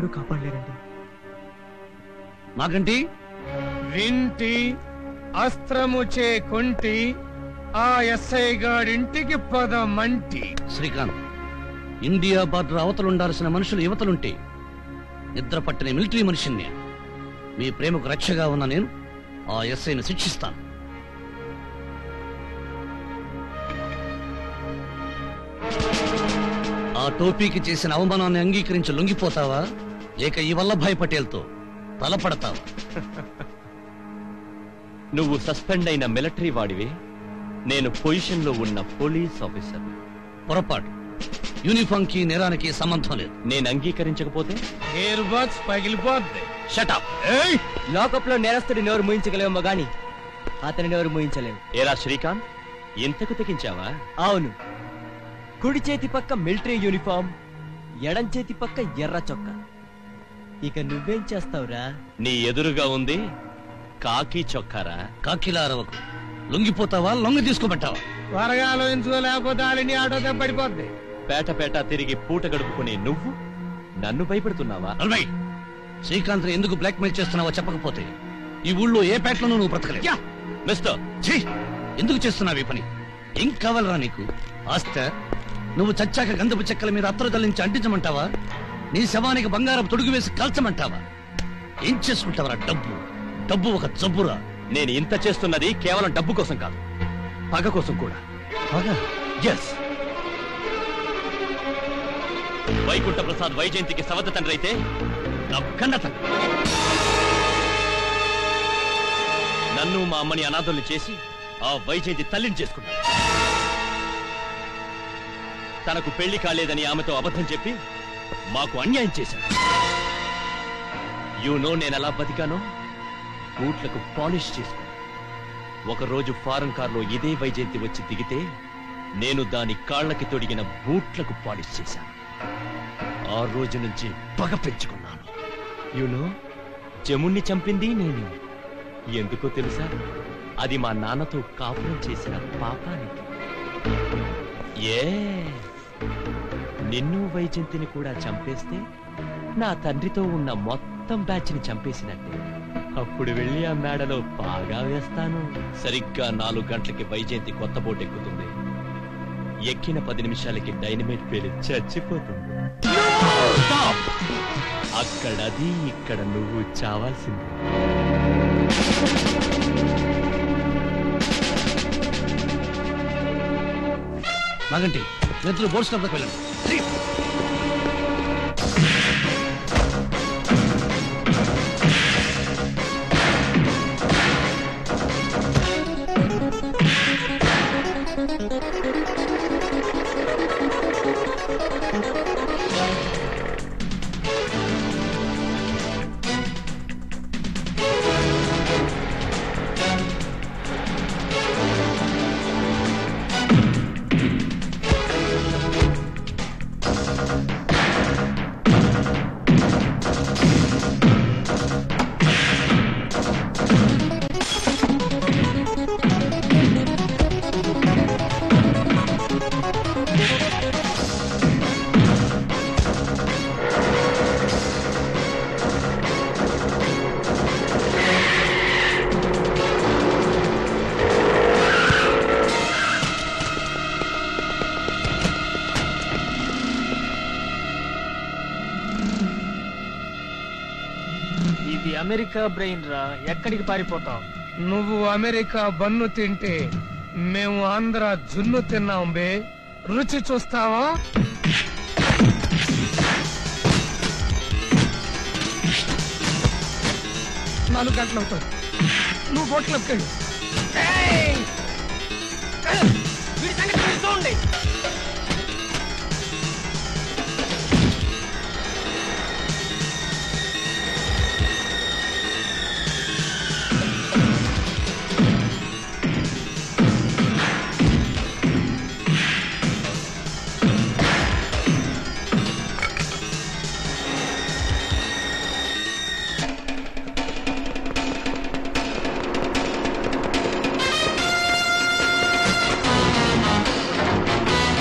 ఎవరూ కాపాడలేరండి నాకంటి వింటి అస్త్రము చే కొంటి ఆ ఎస్ఐ గాడింటికి పదమంటి శ్రీకాంత్ ఇండియా బార్డర్ అవతలుండాల్సిన మనుషులు యువతలుంటే నిద్ర పట్టిన మిలిటరీ మనిషిని నేను మీ ప్రేమకు రక్షగా ఉన్న నేను ఆ ఎస్ఐని శిక్షిస్తాను ఆ టోపీకి చేసిన అవమానాన్ని అంగీకరించి లొంగిపోతావా లేక ఈ వల్లభాయ్ పటేల్తో తలపడతావా నువ్వు సస్పెండ్ అయిన మిలిటరీ వాడివి నేను పొజిషన్ లో ఉన్న పోలీస్ ఆఫీసర్ పొరపాటు యూనిఫామ్ కి నేరానికి సంబంధం లేదు నేను అంగీకరించకపోతే ఎయిర్ బాక్స్ పగిలిపోద్ది షటప్ ఏయ్ లోకప్ లో నేరస్తుడి నోరు మూయించగలేమో గాని అతని నోరు మూయించలేము ఏరా శ్రీకాంత్ ఎంతకు తెగించావా అవును కుడి చేతి పక్క మిలిటరీ యూనిఫామ్ ఎడం చేతి పక్క ఎర్ర చొక్కా ఇక నువ్వేం చేస్తావురా నీ ఎదురుగా ఉంది కాకి చొక్కారా కాకిలా అరవకు లొంగిపోతావా లొంగ తీసుకోబెట్టావా త్వరగా ఆలోచించుకోలేకపోతే ఆలిని ఆటో దెబ్బ పడిపోద్ది పేట పేట తిరిగి పూట గడుపుకునే నువ్వు నన్ను భయపెడుతున్నావా అల్వై శ్రీకాంత్ ఎందుకు బ్లాక్ మెయిల్ చేస్తున్నావో చెప్పకపోతే ఈ ఊళ్ళో ఏ పేటలోనూ నువ్వు బ్రతకలేవు మిస్టర్ ఛీ! ఎందుకు చేస్తున్నావు ఈ పని ఏం కావాలరా నీకు ఆస్త నువ్వు చచ్చాక గంధపు చెక్కల మీద అత్తరు తల్లించి అంటించమంటావా నీ శవానికి బంగారం తొడుగు వేసి కాల్చమంటావా ఏం చేసుకుంటావరా డబ్బు డబ్బు ఒక జబ్బురా నేను ఇంత చేస్తున్నది కేవలం డబ్బు కోసం కాదు పగ కోసం కూడా పగ ఎస్ వైకుంఠ ప్రసాద్ వైజయంతికి సవత తండ్రి అయితే నా కన్న తండ్రి. నన్ను మా అమ్మని అనాథుల్ని చేసి ఆ వైజయంతి తల్లిని చేసుకున్నాను తనకు పెళ్లి కాలేదని ఆమెతో అబద్ధం చెప్పి మాకు అన్యాయం చేశాడు యు నో నేను ఎలా బతికానో బూట్లకు పాలిష్ చేసుకున్నాను ఒకరోజు ఫారెన్ కార్లో ఇదే వైజయంతి వచ్చి దిగితే నేను దాని కాళ్ళకి తొడిగిన బూట్లకు పాలిష్ చేశాను ఆ రోజు నుంచి పగ పెంచుకున్నాను యునో జముణ్ణి చంపింది నేను ఎందుకో తెలుసా అది మా నాన్నతో కాపురం చేసిన పాపానికి ఏ నిన్ను వైజంతిని కూడా చంపేస్తే నా తండ్రితో ఉన్న మొత్తం బ్యాచ్ని చంపేసినట్టే అప్పుడు వెళ్ళి ఆ మేడలో బాగా వేస్తాను సరిగ్గా నాలుగు గంటలకి వైజయంతి కొత్త బోట్ ఎక్కుతుంది ఎక్కిన పది నిమిషాలకి డైనమైట్ పేరు చచ్చిపోతుంది Stop! అక్కడది ఇక్కడ నువ్వు చావాల్సింది నాగంటి మిత్రులు బోర్డ్స్ క్లబ్కి వెళ్ళండి ఛీ! ఇది అమెరికా బ్రెయిన్ రా ఎక్కడికి పారిపోతావు నువ్వు అమెరికా బన్ను తింటే మేము ఆంధ్ర జున్ను తిన్నాం బే రుచి చూస్తావా నాలుగు గంటలు అవుతుంది నువ్వు బోట్లోకి వెళ్ళు ఏయ్! వీడి సంగతి మీరు చూడండి ఆ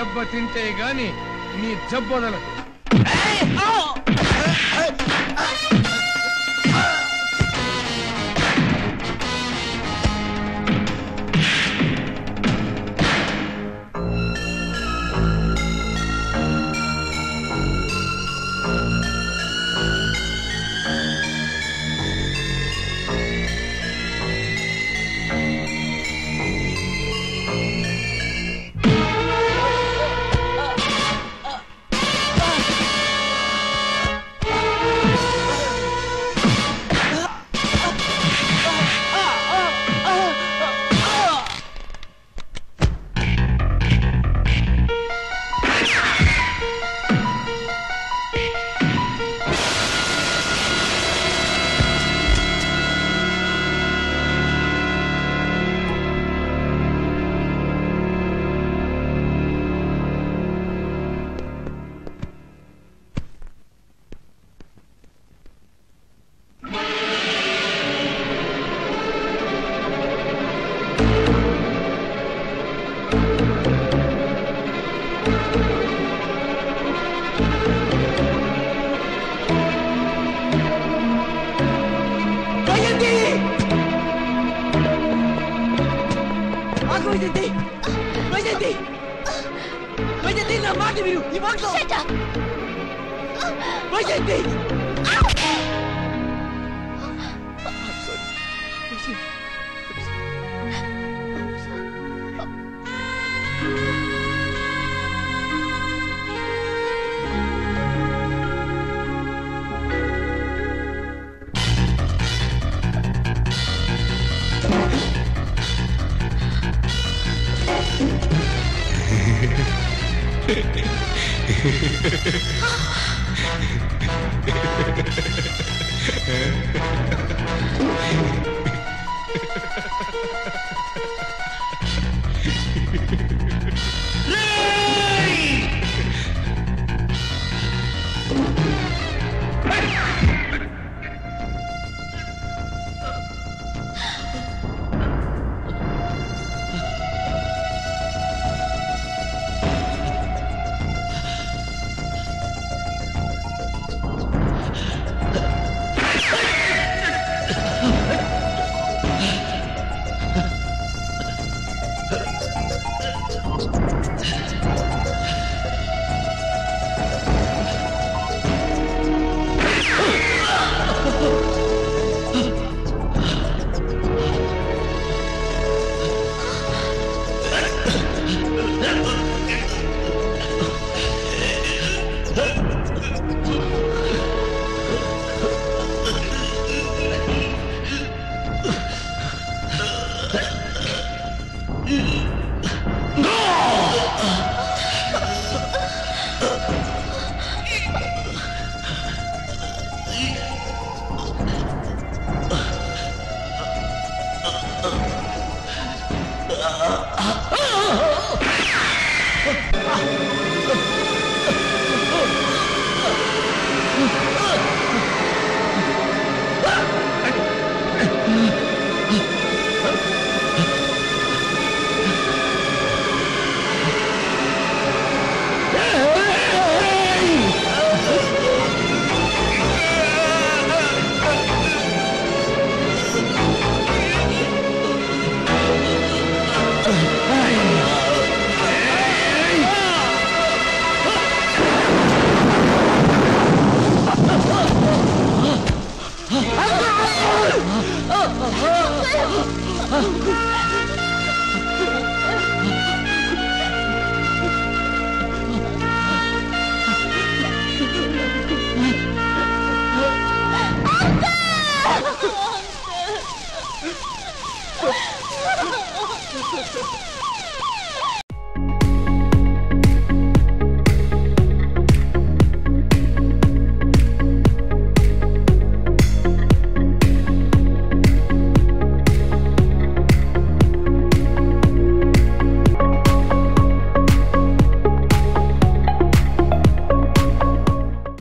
దెబ్బ తింటే గాని నీ జబ్బొదలదు వైజయంతి ఆగు వైజయంతి వైజయంతి వైజయంతి నా మాట విను ఈ మాటలో వైజయంతి